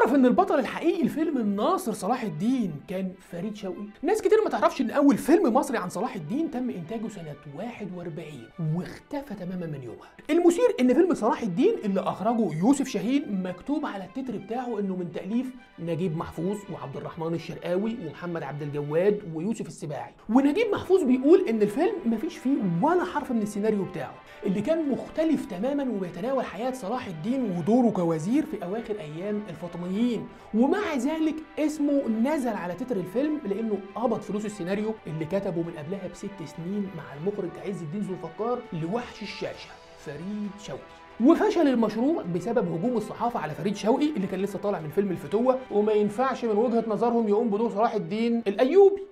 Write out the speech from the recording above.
تعرف ان البطل الحقيقي لفيلم الناصر صلاح الدين كان فريد شوقي ناس كتير ما تعرفش ان اول فيلم مصري عن صلاح الدين تم انتاجه سنه 41 واختفى تماما من يومها المثير ان فيلم صلاح الدين اللي اخرجه يوسف شاهين مكتوب على التتر بتاعه انه من تاليف نجيب محفوظ وعبد الرحمن الشرقاوي ومحمد عبد الجواد ويوسف السباعي ونجيب محفوظ بيقول ان الفيلم مفيش فيه ولا حرف من السيناريو بتاعه اللي كان مختلف تماما وبيتناول حياه صلاح الدين ودوره كوزير في اواخر ايام الفاطميين ومع ذلك اسمه نزل على تتر الفيلم لانه قبض فلوس السيناريو اللي كتبه من قبلها بست سنين مع المخرج عز الدين ذو الفقار لوحش الشاشه فريد شوقي وفشل المشروع بسبب هجوم الصحافه على فريد شوقي اللي كان لسه طالع من فيلم الفتوه وما ينفعش من وجهه نظرهم يقوم بدور صلاح الدين الايوبي